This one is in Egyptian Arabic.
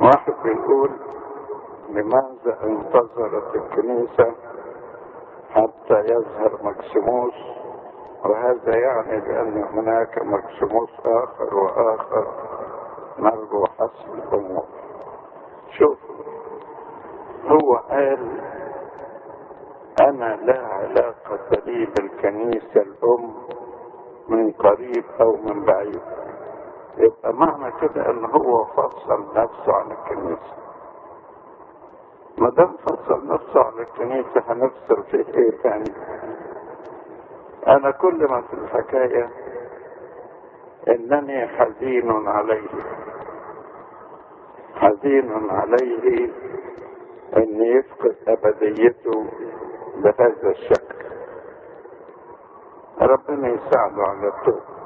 واحد بيقول لماذا انتظرت الكنيسة حتى يظهر مكسيموس وهذا يعني بأن هناك مكسيموس آخر وآخر نرجو حسب الأمور شوف هو قال أنا لا علاقة لي بالكنيسة الأم من قريب أو من بعيد يبقى معنى كده ان هو فصل نفسه عن الكنيسة ما دام فصل نفسه عن الكنيسة هنفصل في ايه تاني انا كل ما في الحكاية انني حزين عليه حزين عليه ان يفقد ابديته بهذا الشكل ربنا يساعده على التوبه